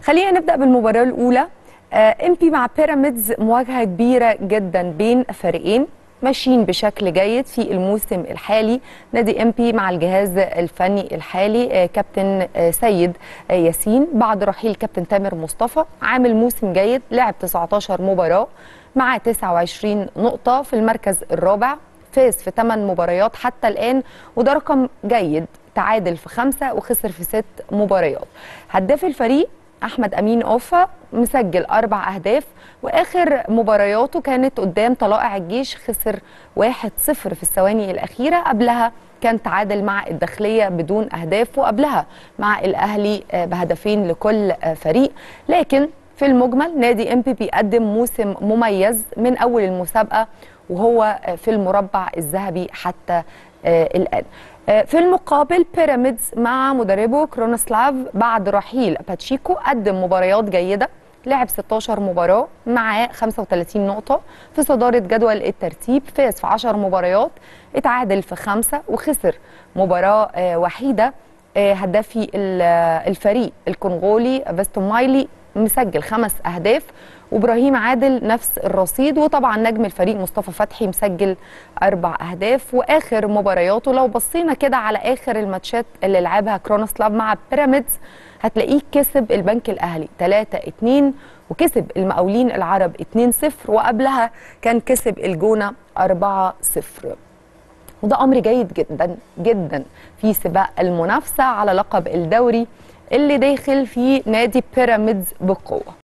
خلينا نبدا بالمباراه الاولى ام بي مع بيراميدز مواجهه كبيره جدا بين فريقين ماشيين بشكل جيد في الموسم الحالي نادي ام بي مع الجهاز الفني الحالي كابتن سيد ياسين بعد رحيل كابتن تامر مصطفى عامل موسم جيد لعب 19 مباراه مع 29 نقطه في المركز الرابع فاز في 8 مباريات حتى الان وده رقم جيد تعادل في خمسه وخسر في ست مباريات هداف الفريق احمد امين اوفا مسجل اربع اهداف واخر مبارياته كانت قدام طلائع الجيش خسر 1-0 في الثواني الاخيره قبلها كان تعادل مع الداخليه بدون اهداف وقبلها مع الاهلي بهدفين لكل فريق لكن في المجمل نادي ام بي بيقدم موسم مميز من اول المسابقه وهو في المربع الذهبي حتى الان في المقابل بيراميدز مع مدربه كرونسلاف بعد رحيل باتشيكو قدم مباريات جيده لعب 16 مباراه معاه 35 نقطه في صداره جدول الترتيب فاز في 10 مباريات اتعادل في خمسه وخسر مباراه وحيده هدافي الفريق الكونغولي فيستون مايلي مسجل خمس اهداف وابراهيم عادل نفس الرصيد وطبعا نجم الفريق مصطفى فتحي مسجل اربع اهداف واخر مبارياته لو بصينا كده على اخر الماتشات اللي لعبها كرونسلاف مع بيراميدز هتلاقيه كسب البنك الاهلي 3 2 وكسب المقاولين العرب 2 0 وقبلها كان كسب الجونه 4 0 وده امر جيد جدا جدا في سباق المنافسه على لقب الدوري اللي داخل فيه نادي بيراميدز بقوه